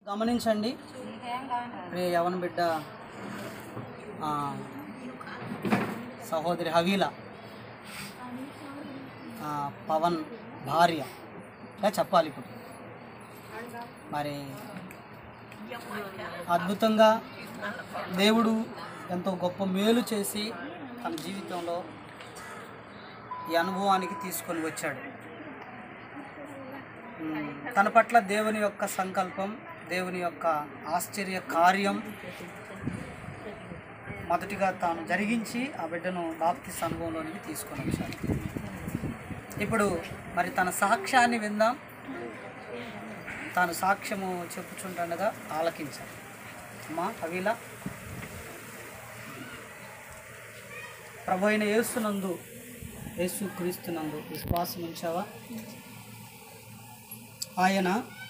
గమనించండి రే యవన బిడ్డ ఆ, సహోదరి హవీల ఆ, పవన్ భార్య ఇలా చెప్పాలి ఇప్పుడు మరి అద్భుతంగా దేవుడు ఎంతో గొప్ప మేలు చేసి తన జీవితంలో ఈ అనుభవానికి తీసుకొని వచ్చాడు ఉమ్, తన పట్ల దేవుని యొక్క సంకల్పం దేవుని యొక్క ఆశ్చర్య కార్యం మొదటిగా తాను జరిగించి ఆ బిడ్డను బాప్తిస్ అనుభవంలోనికి తీసుకొని వచ్చాడు ఇప్పుడు మరి తన సాక్ష్యాన్ని విందాం తాను సాక్ష్యము చెప్పుచుంటుండగా ఆలకించాలి అమ్మా అవిలా ప్రభు అయిన యేసునందు యేసు క్రీస్తునందు విశ్వాసం ఉంచావా ఆయన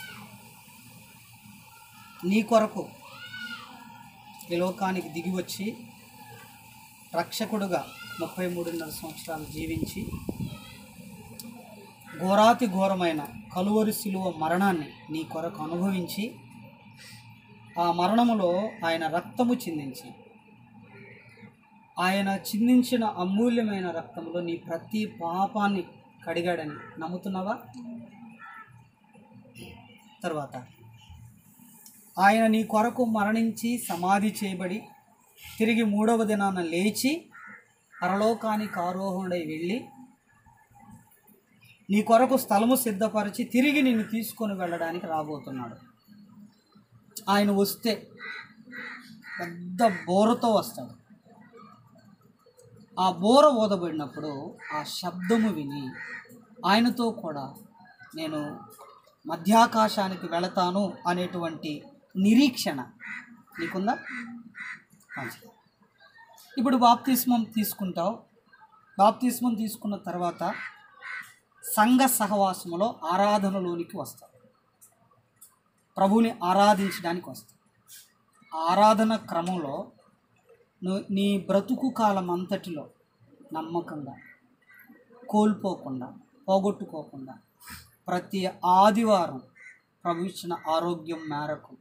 నీ కొరకు ఈ లోకానికి దిగి వచ్చి రక్షకుడుగా ముప్పై మూడున్నర సంవత్సరాలు జీవించి ఘోరాతి ఘోరమైన కలువరి శిలువ మరణాన్ని నీ కొరకు అనుభవించి ఆ మరణములో ఆయన రక్తము చిందించి ఆయన చిందించిన అమూల్యమైన రక్తములో నీ ప్రతి పాపాన్ని కడిగాడని నమ్ముతున్నావా తర్వాత ఆయన నీ కొరకు మరణించి సమాధి చేయబడి తిరిగి మూడవ దినాన లేచి పరలోకానికి ఆరోహణుడై వెళ్ళి నీ కొరకు స్థలము సిద్ధపరిచి తిరిగి నిన్ను తీసుకొని వెళ్ళడానికి రాబోతున్నాడు ఆయన వస్తే పెద్ద బోరతో వస్తాడు ఆ బోర ఊదబడినప్పుడు ఆ శబ్దము విని ఆయనతో కూడా నేను మధ్యాకాశానికి వెళతాను అనేటువంటి నిరీక్షణ నీకుందా మంచిది ఇప్పుడు బాప్తిస్మం తీసుకుంటావు బాప్తిస్మం తీసుకున్న తర్వాత సంఘ సహవాసములో ఆరాధనలోనికి వస్తావు ప్రభుని ఆరాధించడానికి వస్తావు ఆరాధన క్రమంలో నువ్వు నీ బ్రతుకు కాలం అంతటిలో నమ్మకంగా కోల్పోకుండా పోగొట్టుకోకుండా ప్రతి ఆదివారం ప్రభు ఇచ్చిన ఆరోగ్యం మేరకు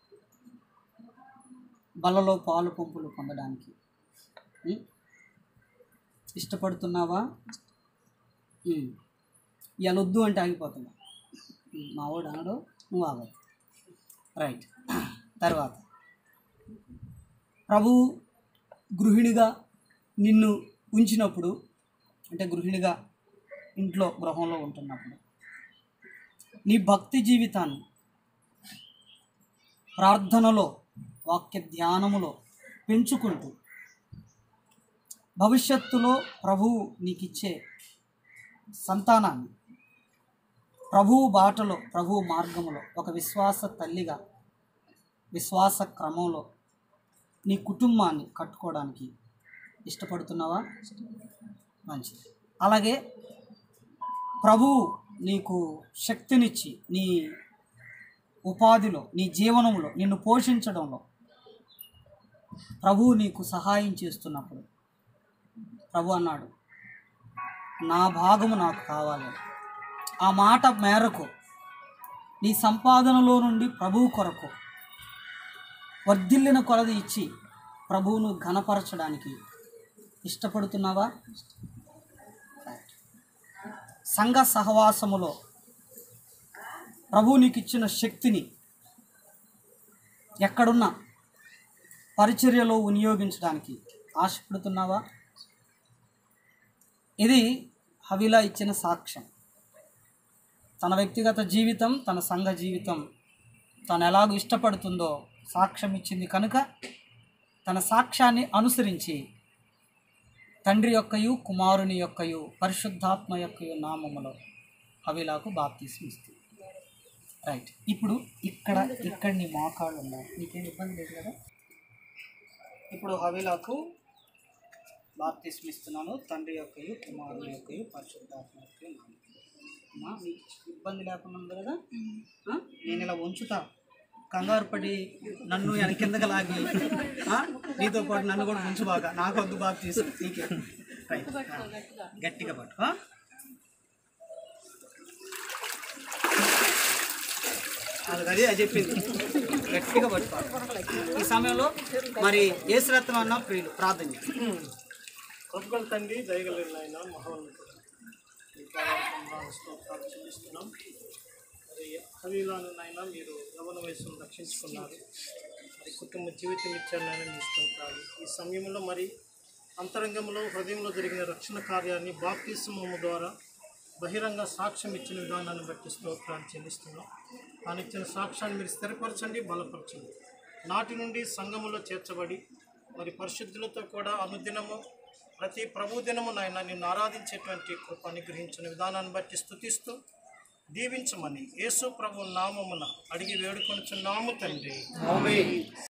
బలలో పాలు పంపులు పొందడానికి ఉం? ఇష్టపడుతున్నావా ఉం. ఇవాళ వద్దు అంటే ఆగిపోతున్నా ఉం, మా వాడు అనడు నువ్వు ఆగదు రైట్ తర్వాత ప్రభు గృహిణిగా నిన్ను ఉంచినప్పుడు అంటే గృహిణిగా ఇంట్లో గృహంలో ఉంటున్నప్పుడు నీ భక్తి జీవితాన్ని ప్రార్థనలో వాక్య ధ్యానములో పెంచుకుంటూ భవిష్యత్తులో ప్రభువు నీకిచ్చే సంతానాన్ని ప్రభువు బాటలో ప్రభువు మార్గములో ఒక విశ్వాస తల్లిగా విశ్వాస క్రమంలో నీ కుటుంబాన్ని కట్టుకోవడానికి ఇష్టపడుతున్నావా మంచిది అలాగే ప్రభువు నీకు శక్తినిచ్చి నీ ఉపాధిలో నీ జీవనంలో నిన్ను పోషించడంలో ప్రభువు నీకు సహాయం చేస్తున్నప్పుడు ప్రభు అన్నాడు నా భాగము నాకు కావాలి ఆ మాట మేరకు నీ సంపాదనలో నుండి ప్రభువు కొరకు వర్ధిల్లిన కొలది ఇచ్చి ప్రభువును ఘనపరచడానికి ఇష్టపడుతున్నావా సంఘ సహవాసములో ప్రభువు నీకు ఇచ్చిన శక్తిని ఎక్కడున్నా పరిచర్యలో వినియోగించడానికి ఆశపడుతున్నావా ఇది హవిలా ఇచ్చిన సాక్ష్యం తన వ్యక్తిగత జీవితం తన సంఘ జీవితం తను ఎలాగో ఇష్టపడుతుందో సాక్ష్యం ఇచ్చింది కనుక తన సాక్ష్యాన్ని అనుసరించి తండ్రి యొక్కయు కుమారుని యొక్కయు పరిశుద్ధాత్మ యొక్కయు నామములో హవిలాకు బాప్తీసం ఇస్తుంది రైట్ ఇప్పుడు ఇక్కడ ఇక్కడ నీ మోకాళ్ళు ఉన్నాయి నీకేం ఇబ్బంది లేదు కదా ఇప్పుడు హవిలాకు బాప్తీసం ఇస్తున్నాను తండ్రి యొక్కయు కుమారుని యొక్కయు పరిశుద్ధాత్మ యొక్కయు నామం అమ్మా మీకు ఇబ్బంది లేకుండా ఉంది కదా ఆ? నేను ఇలా ఉంచుతా కంగారు పడి నన్ను వెనక కిందకి లాగి ఆ? నీతో పాటు నన్ను కూడా ఉంచు బాగా నాకు వద్దు బాగా తీసు నీకే రైట్ ఆ. గట్టిగా పట్టుకో అది అది చెప్పింది గట్టిగా పట్టుకోవాలి ఈ సమయంలో మరి ఏసురత్నం అన్న ప్రియులు ప్రార్థన చేయండి. కృపగల తండ్రి దయగలిగిన ఆయన మహోన్నతుడు మీ పాదాలకు స్తోత్రాలు చెల్లిస్తున్నాం మరి హవీలాను నాయన మీరు యవన వయసును రక్షించుకున్నారు మరి కుటుంబ జీవితం ఇచ్చారు నాయన మీ స్తోత్రాలు ఈ సమయంలో మరి అంతరంగంలో హృదయంలో జరిగిన రక్షణ కార్యాన్ని బాప్తిస్మము ద్వారా బహిరంగ సాక్ష్యం ఇచ్చిన విధానాన్ని బట్టి స్తోత్రాలు చెల్లిస్తున్నాం తాను ఇచ్చిన సాక్ష్యాన్ని మీరు స్థిరపరచండి బలపరచండి నాటి నుండి సంఘములో చేర్చబడి మరి పరిశుద్ధులతో కూడా అనుదినము ప్రతి ప్రభు దినము నాయన నిన్ను ఆరాధించేటువంటి కృప అనుగ్రహించిన విధానాన్ని బట్టి స్థుతిస్తూ దీవించమని యేసు ప్రభు నామమున అడిగి వేడుకొనుచున్నాము తండ్రి